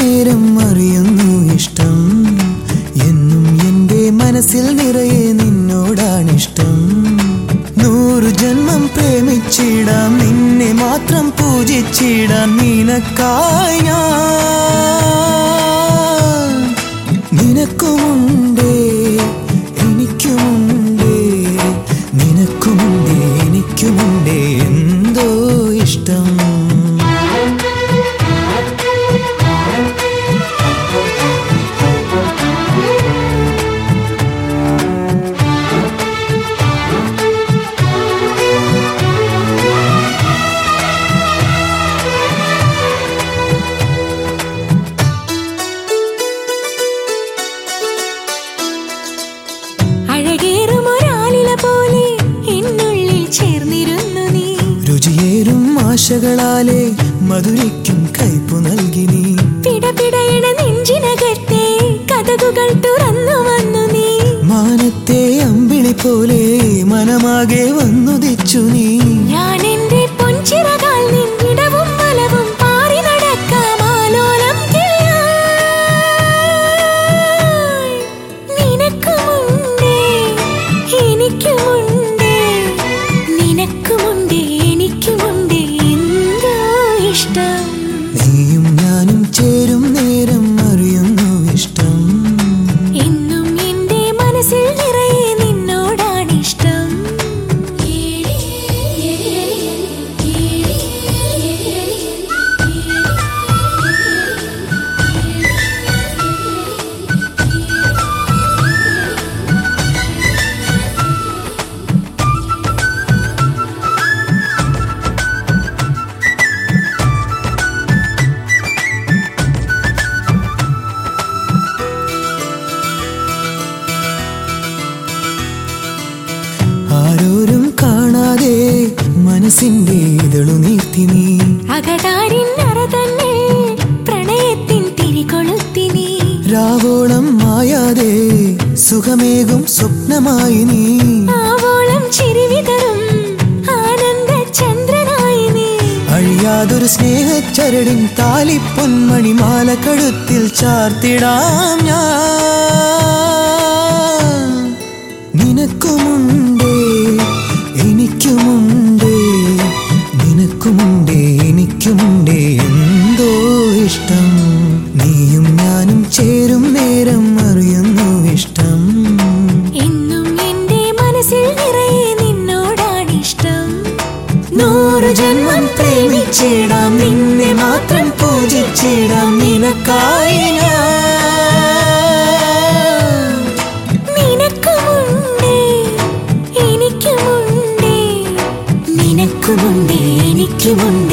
നേരം അറിയുന്നു ഇഷ്ടം എന്നും എൻ്റെ മനസ്സിൽ നിറയെ നിന്നോടാണിഷ്ടം നൂറു ജന്മം പ്രേമിച്ചിടാം നിന്നെ മാത്രം പൂജിച്ചിടാം നിനക്കായി ഞാൻ നിനക്കുമുണ്ടേ എനിക്കുമുണ്ടേ നിനക്കുമുണ്ടേ എനിക്കുമുണ്ടേ എന്തോ ഇഷ്ടം അഴകേറും ഒരാളില പോലെ എന്നുള്ളിൽ ചേർന്നിരുന്നു നീ രുചിയേറും ആശകളാലെ മധുരിക്കും കയ്പു നൽകി നീ പിടപിടയണ നെഞ്ചിനകത്തെ കഥകുകൾ തുറന്നു വന്നു നീ മാനത്തെ അമ്പിളി പോലെ മനമാകെ വന്നുദിച്ചു നീ ഞാൻ എന്റെ പൊൻചിറകാൽ നിന്നിടവും വലവും പാറി നടക്കാം ആലോലം കിളിയായി. നിനക്കുമുണ്ടേ എനിക്കുമുണ്ടേ നിനക്കുമുണ്ടേ എനിക്കുമുണ്ടേ എന്തോ ഇഷ്ടം നീയും ഞാനും ചേരും നേരം അറിയുന്നു ഇഷ്ടം എന്നും എന്റെ മനസ്സിൽ നിറയെ നിന്നോടാണിഷ്ടം ആരോരും കാണാതെ മനസ്സിന്റെ ഇതളു നീർത്തി നീ അകതാരിൻ അറ തന്നെ പ്രണയത്തിൻ തിരികൊളുത്തി നീ രാവോളം മായാതെ സുഖമേകും സ്വപ്നമായി നീ ആവോളം ചിരിവിതറും ആനന്ദ ചന്ദ്രനായി നീ അഴിയാതൊരു സ്നേഹച്ചരടിൻ താലിപ്പൊന്മണി മാല കഴുത്തിൽ ചാർത്തിടാം ഞാൻ നിനക്കുമുണ്ടേ എനിക്കുമുണ്ടേ നിനക്കുമുണ്ടേ എനിക്കുമുണ്ടേ എന്തോ ഇഷ്ടം നീയും ഞാനും ചേരും നേരം അറിയുന്നു ഇഷ്ടം എന്നും എന്റെ മനസ്സിൽ നിറയെ നിന്നോടാണിഷ്ടം നൂറ് ജന്മം പ്രേമിച്ചിടാം നിന്നെ മാത്രം പൂജിച്ചിടാം നിനക്കായി ഞാൻ നിനക്കുമുണ്ടേ എനിക്കുമുണ്ടേ നിനക്കുമുണ്ടേ എനിക്കുമുണ്ടേ